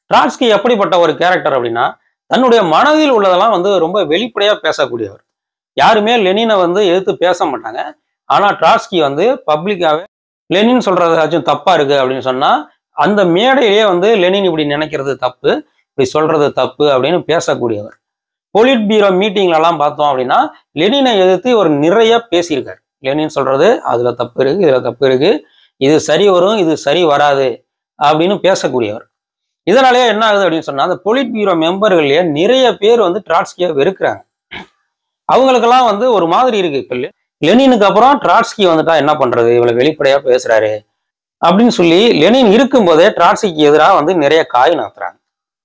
Trotsky எப்படிப்பட்ட ஒரு character அப்படின்னா தன்னுடைய மனதில் உள்ளதெல்லாம் வந்து ரொம்ப வெளிப்படையா பேசக்கூடியவர் யாருமே லெனினை வந்து எதிர்த்து பேச மாட்டாங்க ஆனா ட்ராட்ஸ்கி வந்து பப்ளிக்காவே லெனின் சொல்றதாச்சும் தப்பா இருக்கு அப்படின்னு சொன்னா அந்த மேடையிலேயே வந்து லெனின் இப்படி நினைக்கிறது தப்பு இப்படி சொல்றது தப்பு அப்படின்னு பேசக்கூடியவர் பொலிட் பீரோ மீட்டிங்ல எல்லாம் பார்த்தோம் அப்படின்னா லெனினை எதிர்த்து இவர் நிறைய பேசியிருக்காரு லெனின் சொல்றது அதுல தப்பு இருக்கு இதுல தப்பு இருக்கு இது சரி வரும் இது சரி வராது அப்படின்னு பேசக்கூடியவர் இதனாலேயே என்ன ஆகுது அப்படின்னு சொன்னா அந்த பொலிட் பீரோ மெம்பர்கள்லயே நிறைய பேர் வந்து ட்ராட்ஸ்கியை வெறுக்கிறாங்க அவங்களுக்கெல்லாம் வந்து ஒரு மாதிரி இருக்கு இப்போ லெனினுக்கு அப்புறம் ட்ராட்ஸ்கி வந்துட்டா என்ன பண்றது இவ்வளவு வெளிப்படையா பேசுறாரு அப்படின்னு சொல்லி லெனின் இருக்கும்போதே ட்ராட்ஸ்கிக்கு எதிராக வந்து நிறைய காய் நகர்த்துறாங்க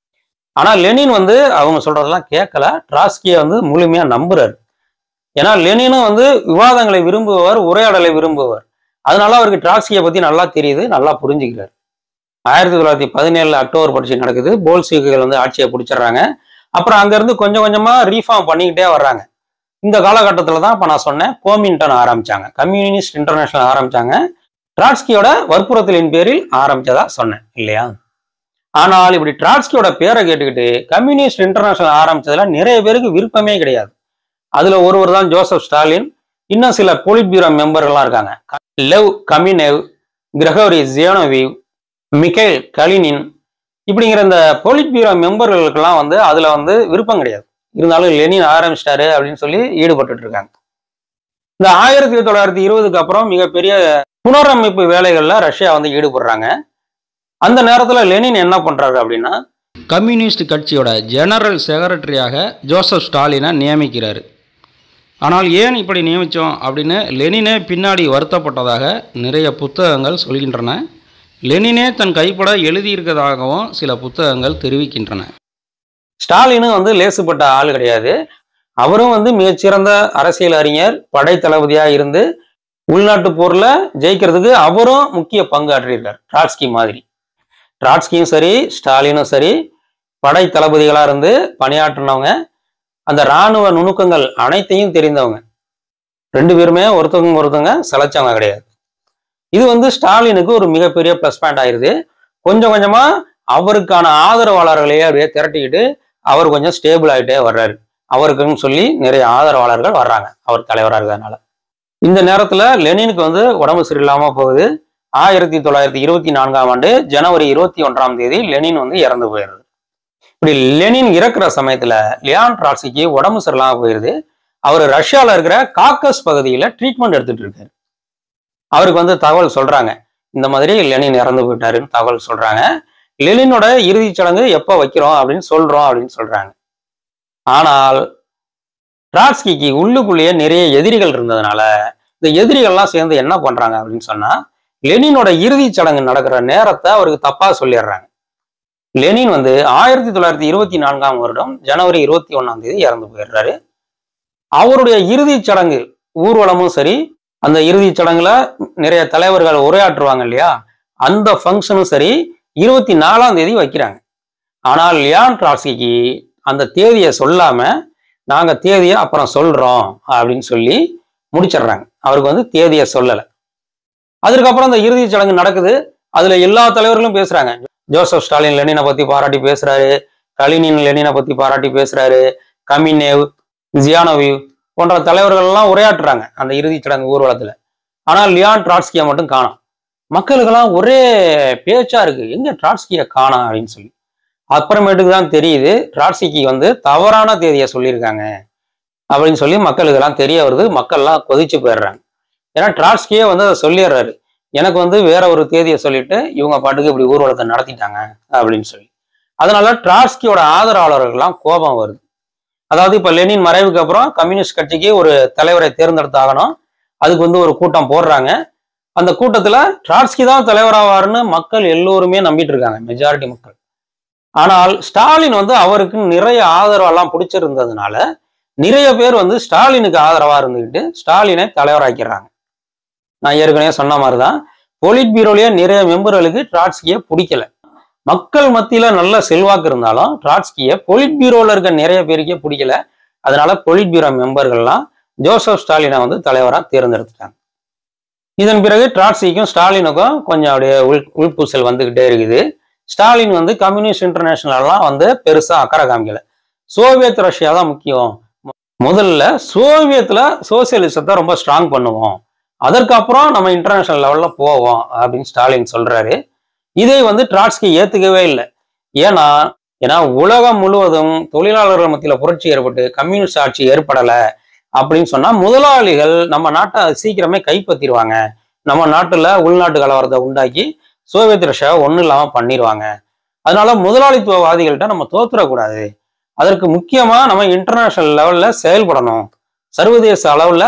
ஆனா லெனின் வந்து அவங்க சொல்றதெல்லாம் கேட்கல ட்ராட்ஸ்கியை வந்து முழுமையா நம்புறாரு ஏன்னா லெனினும் வந்து விவாதங்களை விரும்புபவர் உரையாடலை விரும்புபவர் அதனால அவருக்கு ட்ராட்ஸ்கியை பத்தி நல்லா தெரியுது நல்லா புரிஞ்சுக்கிறார் ஆயிரத்தி தொள்ளாயிரத்தி பதினேழுல அக்டோபர் புரட்சி நடக்குது போல்சீக்குகள் வந்து ஆட்சியை பிடிச்சிடுறாங்க அப்புறம் அங்கிருந்து கொஞ்சம் கொஞ்சமா ரீஃபார்ம் பண்ணிக்கிட்டே வர்றாங்க இந்த காலகட்டத்தில் தான் இப்போ நான் சொன்னேன் கோமின்டன் ஆரம்பிச்சாங்க கம்யூனிஸ்ட் இன்டர்நேஷனல் ஆரம்பிச்சாங்க ட்ராட்ஸ்கியோட வற்புறுத்தலின் பேரில் ஆரம்பிச்சதா சொன்னேன் இல்லையா ஆனால் இப்படி ட்ராட்ஸ்கியோட பேரை கேட்டுக்கிட்டு கம்யூனிஸ்ட் இன்டர்நேஷனல் ஆரம்பிச்சதுல நிறைய பேருக்கு விருப்பமே கிடையாது அதுல ஒருவர் தான் ஜோசப் ஸ்டாலின் இன்னும் சில போலிட் பியூரோ மெம்பர்கள்லாம் இருக்காங்க லெவ் கமினேவ் கிரகோரி ஜியோனோவிவ் மிகைல் கலினின் இப்படிங்கிற இந்த போலிட் பியூரோ மெம்பர்களுக்கெல்லாம் வந்து அதுல வந்து விருப்பம் கிடையாது இருந்தாலும் லெனின் ஆரம்பிச்சிட்டாரு அப்படின்னு சொல்லி ஈடுபட்டுட்டு இருக்காங்க இந்த ஆயிரத்தி தொள்ளாயிரத்தி இருபதுக்கு அப்புறம் மிகப்பெரிய புனரமைப்பு வேலைகள்ல ரஷ்யா வந்து ஈடுபடுறாங்க அந்த நேரத்துல லெனின் என்ன பண்றாரு அப்படின்னா கம்யூனிஸ்ட் கட்சியோட ஜெனரல் செக்ரட்டரியாக ஜோசப் ஸ்டாலினை நியமிக்கிறார் ஆனால் ஏன் இப்படி நியமித்தோம் அப்படின்னு லெனினே பின்னாடி வருத்தப்பட்டதாக நிறைய புத்தகங்கள் சொல்கின்றன லெனினே தன் கைப்பட எழுதியிருக்கதாகவும் சில புத்தகங்கள் தெரிவிக்கின்றன ஸ்டாலினும் வந்து லேசுப்பட்ட ஆள் கிடையாது அவரும் வந்து மிகச்சிறந்த அரசியல் அறிஞர் படை தளபதியா இருந்து உள்நாட்டு போர்ல ஜெயிக்கிறதுக்கு அவரும் முக்கிய பங்காற்றியிருக்கார் ட்ராட்ஸ்கி மாதிரி ட்ராட்ஸ்கியும் சரி ஸ்டாலினும் சரி படை தளபதிகளா இருந்து பணியாற்றினவங்க அந்த இராணுவ நுணுக்கங்கள் அனைத்தையும் தெரிந்தவங்க ரெண்டு பேருமே ஒருத்தவங்க ஒருத்தவங்க சலைச்சவங்க கிடையாது இது வந்து ஸ்டாலினுக்கு ஒரு மிகப்பெரிய ப்ளஸ் பாயிண்ட் ஆயிருது கொஞ்சம் கொஞ்சமா அவருக்கான ஆதரவாளர்களையே அப்படியே திரட்டிக்கிட்டு அவர் கொஞ்சம் ஸ்டேபிள் ஆகிட்டே வர்றாரு அவருக்குன்னு சொல்லி நிறைய ஆதரவாளர்கள் வர்றாங்க அவர் தலைவராக இருக்கிறதுனால இந்த நேரத்துல லெனினுக்கு வந்து உடம்பு சரியில்லாம போகுது ஆயிரத்தி தொள்ளாயிரத்தி இருபத்தி நான்காம் ஆண்டு ஜனவரி இருபத்தி ஒன்றாம் தேதி லெனின் வந்து இறந்து போயிடுது இப்படி லெனின் இறக்குற சமயத்துல லியான் ட்ராட்ஸ்கிக்கு உடம்பு சரியில்லாம போயிருது அவர் ரஷ்யால இருக்கிற காக்கஸ் பகுதியில ட்ரீட்மெண்ட் எடுத்துட்டு இருக்காரு அவருக்கு வந்து தகவல் சொல்றாங்க இந்த மாதிரி லெனின் இறந்து போயிட்டாருன்னு தகவல் சொல்றாங்க லெனினோட இறுதிச் சடங்கு எப்போ வைக்கிறோம் அப்படின்னு சொல்றோம் அப்படின்னு சொல்றாங்க ஆனால் ட்ராட்ஸ்கிக்கு உள்ளுக்குள்ளேயே நிறைய எதிரிகள் இருந்ததுனால இந்த எதிரிகள்லாம் சேர்ந்து என்ன பண்றாங்க அப்படின்னு சொன்னா லெனினோட இறுதிச் சடங்கு நடக்கிற நேரத்தை அவருக்கு தப்பா சொல்லிடுறாங்க லெனின் வந்து ஆயிரத்தி தொள்ளாயிரத்தி இருபத்தி நான்காம் வருடம் ஜனவரி இருபத்தி ஒன்னாம் தேதி இறந்து போயிடுறாரு அவருடைய இறுதிச் சடங்கு ஊர்வலமும் சரி அந்த இறுதிச் சடங்குல நிறைய தலைவர்கள் உரையாற்றுவாங்க இல்லையா அந்த ஃபங்க்ஷனும் சரி இருபத்தி நாலாம் தேதி வைக்கிறாங்க ஆனால் லியான் ட்ராட்ஸ்கிக்கு அந்த தேதியை சொல்லாம நாங்க தேதியை அப்புறம் சொல்றோம் அப்படின்னு சொல்லி முடிச்சிடுறாங்க அவருக்கு வந்து தேதியை சொல்லலை அதுக்கப்புறம் அந்த இறுதிச் சடங்கு நடக்குது அதுல எல்லா தலைவர்களும் பேசுறாங்க ஜோசப் ஸ்டாலின் லெனினை பத்தி பாராட்டி பேசுறாரு கலினின் லெனினை பத்தி பாராட்டி பேசுறாரு கமினேவ் ஜியானோவிவ் போன்ற தலைவர்கள் எல்லாம் உரையாற்றுறாங்க அந்த இறுதிச் சடங்கு ஊர்வலத்துல ஆனால் லியான் ட்ராட்ஸ்கியை மட்டும் காணோம் மக்களுக்கெல்லாம் ஒரே பேச்சா இருக்கு எங்க ட்ராட்ஸ்கியை காணோம் அப்படின்னு சொல்லி அப்புறமேட்டுக்கு தான் தெரியுது ட்ராட்ஸ்கிக்கு வந்து தவறான தேதியை சொல்லியிருக்காங்க அப்படின்னு சொல்லி மக்களுக்கெல்லாம் தெரிய வருது மக்கள்லாம் கொதிச்சு போயிடுறாங்க ஏன்னா ட்ராட்ஸ்கியே வந்து அதை சொல்லிடுறாரு எனக்கு வந்து வேற ஒரு தேதியை சொல்லிட்டு இவங்க பாட்டுக்கு இப்படி ஊர்வலத்தை நடத்திட்டாங்க அப்படின்னு சொல்லி அதனால ட்ராட்ஸ்கியோட ஆதரவாளர்கள்லாம் கோபம் வருது அதாவது இப்ப லெனின் மறைவுக்கு அப்புறம் கம்யூனிஸ்ட் கட்சிக்கு ஒரு தலைவரை தேர்ந்தெடுத்தாகணும் அதுக்கு வந்து ஒரு கூட்டம் போடுறாங்க அந்த கூட்டத்துல ட்ராட்ஸ்கி தான் தலைவராவாருன்னு மக்கள் எல்லோருமே நம்பிட்டு இருக்காங்க மெஜாரிட்டி மக்கள் ஆனால் ஸ்டாலின் வந்து அவருக்கு நிறைய ஆதரவெல்லாம் பிடிச்சிருந்ததுனால நிறைய பேர் வந்து ஸ்டாலினுக்கு ஆதரவா இருந்துக்கிட்டு ஸ்டாலினை தலைவராக்கிறாங்க நான் ஏற்கனவே சொன்ன மாதிரிதான் பொலிட் பீரோலயே நிறைய மெம்பர்களுக்கு ட்ராட்ஸ்கியை பிடிக்கல மக்கள் மத்தியில நல்ல செல்வாக்கு இருந்தாலும் ட்ராட்ஸ்கியை பொலிட் பீரோல இருக்க நிறைய பேருக்கே பிடிக்கல அதனால பொலிட் பீரோ மெம்பர்கள்லாம் ஜோசப் ஸ்டாலினை வந்து தலைவராக தேர்ந்தெடுத்துட்டாங்க இதன் பிறகு ட்ராட்ஸ்கிக்கும் ஸ்டாலினுக்கும் கொஞ்சம் அப்படியே உள் உள்பூசல் வந்துகிட்டே இருக்குது ஸ்டாலின் வந்து கம்யூனிஸ்ட் இன்டர்நேஷனல்லாம் வந்து பெருசா அக்கறை காமிக்கல சோவியத் ரஷ்யா தான் முக்கியம் முதல்ல சோவியத்துல சோசியலிசத்தை ரொம்ப ஸ்ட்ராங் பண்ணுவோம் அதற்கப்புறம் நம்ம இன்டர்நேஷனல் லெவல்ல போவோம் அப்படின்னு ஸ்டாலின் சொல்றாரு இதை வந்து ட்ராட்ஸ்கி ஏத்துக்கவே இல்லை ஏன்னா ஏன்னா உலகம் முழுவதும் தொழிலாளர்கள் மத்தியில புரட்சி ஏற்பட்டு கம்யூனிஸ்ட் ஆட்சி ஏற்படல அப்படின்னு சொன்னா முதலாளிகள் நம்ம நாட்டை சீக்கிரமே கைப்பற்றிடுவாங்க நம்ம நாட்டுல உள்நாட்டு கலவரத்தை உண்டாக்கி சோவியத் ரஷ்யாவை ஒன்றும் இல்லாம பண்ணிடுவாங்க அதனால முதலாளித்துவவாதிகள்கிட்ட நம்ம தோத்துறக்கூடாது அதற்கு முக்கியமா நம்ம இன்டர்நேஷனல் லெவல்ல செயல்படணும் சர்வதேச அளவுல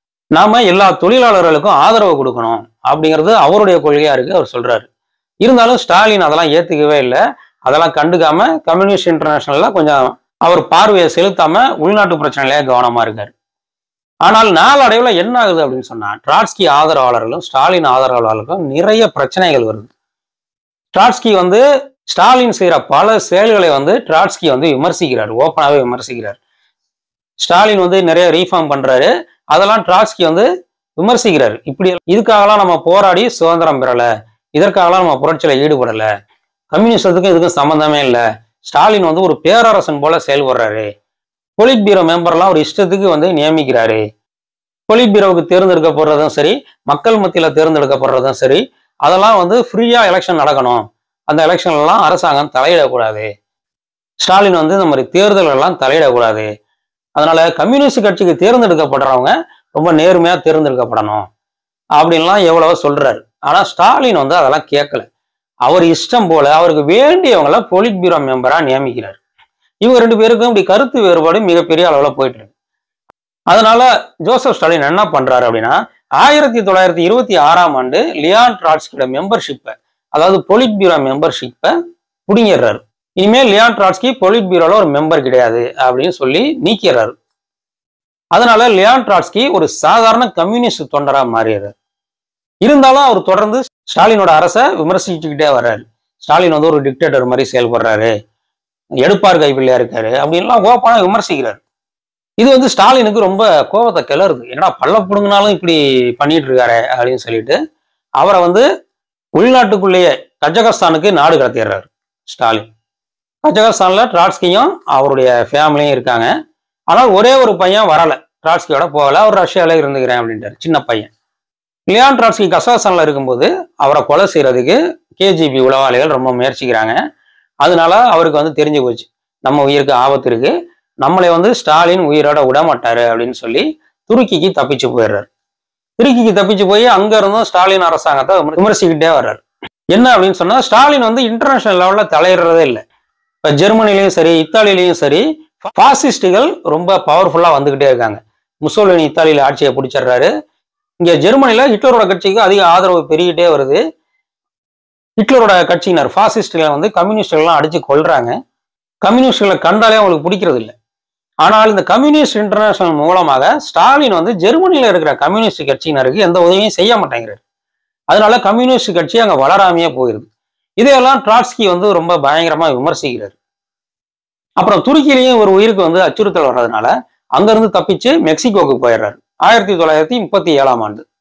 நாம எல்லா தொழிலாளர்களுக்கும் ஆதரவு கொடுக்கணும் அப்படிங்கிறது அவருடைய கொள்கையா இருக்கு அவர் சொல்றாரு இருந்தாலும் ஸ்டாலின் அதெல்லாம் ஏத்துக்கவே இல்லை அதெல்லாம் கண்டுக்காம கம்யூனிஸ்ட் இன்டர்நேஷனல்ல கொஞ்சம் அவர் பார்வையை செலுத்தாம உள்நாட்டு பிரச்சனையிலேயே கவனமா இருக்காரு ஆனால் நாளடைவுல என்ன ஆகுது அப்படின்னு சொன்னா ட்ராட்ஸ்கி ஆதரவாளர்களும் ஸ்டாலின் ஆதரவாளர்களுக்கும் நிறைய பிரச்சனைகள் வருது ட்ராட்ஸ்கி வந்து ஸ்டாலின் செய்யற பல செயல்களை வந்து ட்ராட்ஸ்கி வந்து விமர்சிக்கிறார் ஓப்பனாவே விமர்சிக்கிறார் ஸ்டாலின் வந்து நிறைய ரீஃபார்ம் பண்றாரு அதெல்லாம் ட்ராட்ஸ்கி வந்து விமர்சிக்கிறார் இப்படி இதுக்காகலாம் நம்ம போராடி சுதந்திரம் பெறல இதற்காகலாம் நம்ம புரட்சியில ஈடுபடல கம்யூனிஸ்டத்துக்கும் இதுக்கும் சம்மந்தமே இல்லை ஸ்டாலின் வந்து ஒரு பேரரசன் போல செயல்படுறாரு பொலிட் பீரோ மெம்பர்லாம் ஒரு இஷ்டத்துக்கு வந்து நியமிக்கிறாரு பொலிட் பீரோவுக்கு தேர்ந்தெடுக்கப்படுறதும் சரி மக்கள் மத்தியில தேர்ந்தெடுக்கப்படுறதும் சரி அதெல்லாம் வந்து ஃப்ரீயா எலெக்ஷன் நடக்கணும் அந்த எலெக்ஷன்லாம் அரசாங்கம் தலையிடக்கூடாது ஸ்டாலின் வந்து இந்த மாதிரி தேர்தல் எல்லாம் தலையிடக்கூடாது அதனால கம்யூனிஸ்ட் கட்சிக்கு தேர்ந்தெடுக்கப்படுறவங்க ரொம்ப நேர்மையா தேர்ந்தெடுக்கப்படணும் அப்படின்லாம் எவ்வளவோ சொல்றாரு ஆனா ஸ்டாலின் வந்து அதெல்லாம் கேட்கல அவர் இஷ்டம் போல அவருக்கு வேண்டியவங்கள பொலிட் பீரோ மெம்பரா நியமிக்கிறார் இவங்க ரெண்டு பேருக்கும் இப்படி கருத்து வேறுபாடு மிகப்பெரிய அளவுல போயிட்டு இருக்கு அதனால ஜோசப் ஸ்டாலின் என்ன பண்றாரு அப்படின்னா ஆயிரத்தி தொள்ளாயிரத்தி இருபத்தி ஆறாம் ஆண்டு லியான் ட்ராட்ஸ்கியோட மெம்பர்ஷிப்பை அதாவது பொலிட் பீரோ மெம்பர்ஷிப்பை புடிங்கிடுறாரு இனிமேல் லியான் ட்ராட்ஸ்கி பொலிட் பீரோல ஒரு மெம்பர் கிடையாது அப்படின்னு சொல்லி நீக்கிறாரு அதனால லியான் ட்ராட்ஸ்கி ஒரு சாதாரண கம்யூனிஸ்ட் தொண்டரா மாறிடுறாரு இருந்தாலும் அவர் தொடர்ந்து ஸ்டாலினோட அரசை விமர்சிச்சுக்கிட்டே வர்றாரு ஸ்டாலின் வந்து ஒரு டிக்டேட்டர் மாதிரி செயல்படுறாரு எடுப்பார் கைப்பிள்ளையா இருக்காரு அப்படின்லாம் ஓப்பனா விமர்சிக்கிறாரு இது வந்து ஸ்டாலினுக்கு ரொம்ப கோபத்தை கிளறுது என்னடா பல்ல புடுங்கினாலும் இப்படி பண்ணிட்டு இருக்காரு அப்படின்னு சொல்லிட்டு அவரை வந்து உள்நாட்டுக்குள்ளேயே கஜகஸ்தானுக்கு நாடு கடத்திடுறாரு ஸ்டாலின் கஜகஸ்தான்ல ட்ராட்ஸ்கியும் அவருடைய ஃபேமிலியும் இருக்காங்க ஆனால் ஒரே ஒரு பையன் வரல ட்ராட்ஸ்கியோட போகல அவர் ரஷ்யால இருந்துக்கிறேன் அப்படின்ட்டாரு சின்ன பையன் லியான் ட்ராட்ஸ்கி கசகஸ்தான்ல இருக்கும்போது அவரை கொலை செய்யறதுக்கு கேஜிபி உளவாளிகள் ரொம்ப முயற்சிக்கிறாங்க அதனால அவருக்கு வந்து தெரிஞ்சு போச்சு நம்ம உயிருக்கு ஆபத்து இருக்கு நம்மளை வந்து ஸ்டாலின் உயிரோட விட மாட்டாரு அப்படின்னு சொல்லி துருக்கிக்கு தப்பிச்சு போயிடுறாரு துருக்கிக்கு தப்பிச்சு போய் அங்க இருந்தும் ஸ்டாலின் அரசாங்கத்தை விமர்சிக்கிட்டே வர்றாரு என்ன அப்படின்னு சொன்னா ஸ்டாலின் வந்து இன்டர்நேஷனல் லெவல்ல தலையிடுறதே இல்லை இப்ப ஜெர்மனிலையும் சரி இத்தாலிலையும் சரி பாசிஸ்டுகள் ரொம்ப பவர்ஃபுல்லா வந்துகிட்டே இருக்காங்க முசோலினி இத்தாலியில ஆட்சியை பிடிச்சிடுறாரு இங்க ஜெர்மனில ஹிட்லரோட கட்சிக்கு அதிக ஆதரவு பெருகிட்டே வருது ஹிட்லரோட கட்சியினர் பாசிஸ்டுகளை வந்து கம்யூனிஸ்டுகள்லாம் அடிச்சு கொள்றாங்க கம்யூனிஸ்டுகளை கண்டாலே அவங்களுக்கு பிடிக்கிறது இல்லை ஆனால் இந்த கம்யூனிஸ்ட் இன்டர்நேஷனல் மூலமாக ஸ்டாலின் வந்து ஜெர்மனியில இருக்கிற கம்யூனிஸ்ட் கட்சியினருக்கு எந்த உதவியும் செய்ய மாட்டேங்கிறாரு அதனால கம்யூனிஸ்ட் கட்சி அங்க வளராமையே போயிருது இதையெல்லாம் ட்ராட்ஸ்கி வந்து ரொம்ப பயங்கரமா விமர்சிக்கிறார் அப்புறம் துருக்கியிலையும் ஒரு உயிருக்கு வந்து அச்சுறுத்தல் வர்றதுனால அங்கிருந்து தப்பிச்சு மெக்சிகோவுக்கு போயிடுறாரு ஆயிரத்தி தொள்ளாயிரத்தி முப்பத்தி ஏழாம் ஆண்டு